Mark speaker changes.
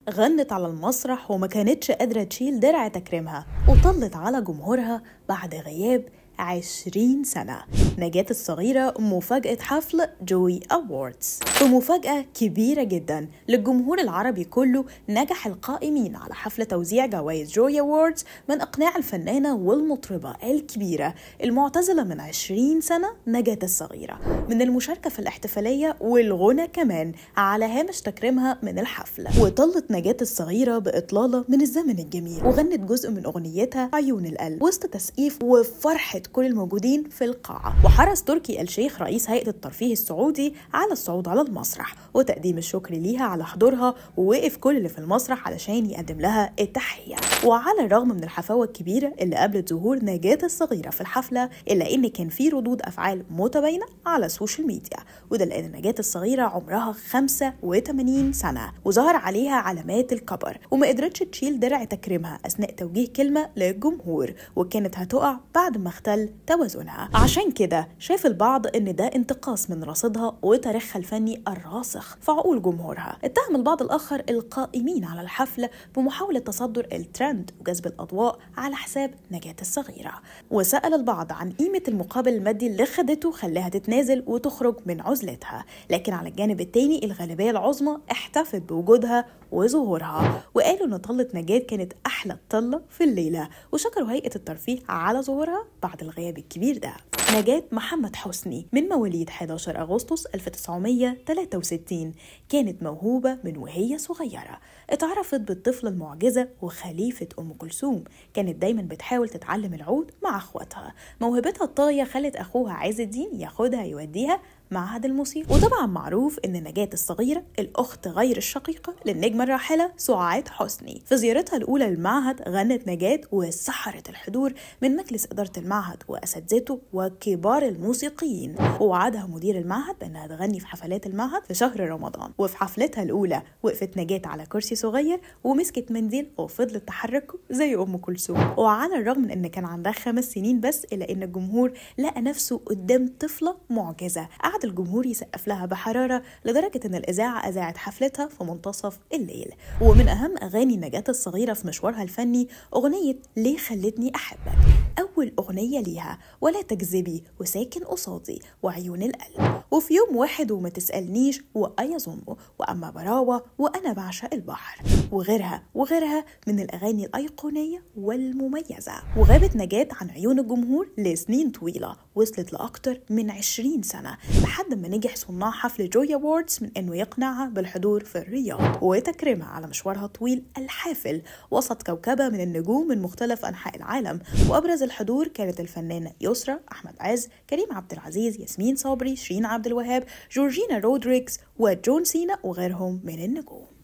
Speaker 1: غنت على المسرح وما كانتش قادرة تشيل درع تكريمها وطلت على جمهورها بعد غياب عشرين سنة نجاة الصغيرة مفاجأة حفل جوي أووردز ومفاجأة كبيرة جدا للجمهور العربي كله نجح القائمين على حفل توزيع جوائز جوي أووردز من إقناع الفنانة والمطربة الكبيرة المعتزلة من عشرين سنة نجاة الصغيرة من المشاركة في الاحتفالية والغنى كمان على هامش تكريمها من الحفل وطلت نجاة الصغيرة بإطلالة من الزمن الجميل وغنت جزء من أغنيتها عيون القلب وسط تسقيف وفرحة كل الموجودين في القاعة وحرص تركي الشيخ رئيس هيئة الترفيه السعودي على الصعود على المسرح وتقديم الشكر ليها على حضورها ووقف كل اللي في المسرح علشان يقدم لها التحية وعلى الرغم من الحفاوة الكبيرة اللي قابلت ظهور نجاة الصغيرة في الحفلة إلا إن كان في ردود أفعال متباينة على السوشيال ميديا وده لأن نجاة الصغيرة عمرها 85 سنة وظهر عليها علامات الكبر وما قدرتش تشيل درع تكريمها أثناء توجيه كلمة للجمهور وكانت هتقع بعد ما اختل توازنها عشان كده شاف البعض ان ده انتقاص من رصيدها وتاريخها الفني الراسخ في عقول جمهورها اتهم البعض الاخر القائمين على الحفل بمحاولة تصدر الترند وجذب الاضواء على حساب نجاة الصغيرة وسأل البعض عن قيمة المقابل المادي اللي خدته خلاها تتنازل وتخرج من عزلتها لكن على الجانب التاني الغالبية العظمى احتفت بوجودها وظهورها وقالوا ان طلة نجاة كانت احلى طلة في الليلة وشكروا هيئة الترفيه على ظهورها بعد الغياب الكبير ده نجاة محمد حسني من مواليد 11 أغسطس 1963 كانت موهوبة من وهي صغيرة اتعرفت بالطفلة المعجزة وخليفة أم كلثوم كانت دايما بتحاول تتعلم العود مع أخواتها موهبتها الطاغية خلت أخوها عز الدين ياخدها يوديها معهد الموسيقى وطبعا معروف ان نجاة الصغيرة الاخت غير الشقيقة للنجمة الراحلة سعاد حسني في زيارتها الاولى للمعهد غنت نجاة وسحرت الحضور من مجلس ادارة المعهد واساتذته وكبار الموسيقيين ووعدها مدير المعهد بانها تغني في حفلات المعهد في شهر رمضان وفي حفلتها الاولى وقفت نجاة على كرسي صغير ومسكت منديل وفضلت تحركه زي ام كلثوم وعلى الرغم من ان كان عندها خمس سنين بس الا ان الجمهور لقى نفسه قدام طفلة معجزة قعد الجمهور يسقف لها بحرارة لدرجة إن الإذاعة أذاعت حفلتها في منتصف الليل ومن أهم أغاني نجاة الصغيرة في مشوارها الفني أغنية ليه خلتني أحبك أول أغنية ليها ولا تكذبي وساكن قصادي وعيون القلب وفي يوم واحد وما تسألنيش وأيظن وأما براوة وأنا بعشق البحر وغيرها وغيرها من الأغاني الأيقونية والمميزة وغابت نجاة عن عيون الجمهور لسنين طويلة وصلت لأكتر من 20 سنة لحد ما نجح صناع حفل جوي أووردز من إنه يقنعها بالحضور في الرياض وتكريمها على مشوارها الطويل الحافل وسط كوكبة من النجوم من مختلف أنحاء العالم وأبرز الحضور كانت الفنانة يسرا أحمد عز كريم عبد العزيز ياسمين صبري شيرين عبد الوهاب جورجينا رودريكس وجون سينا وغيرهم من النجوم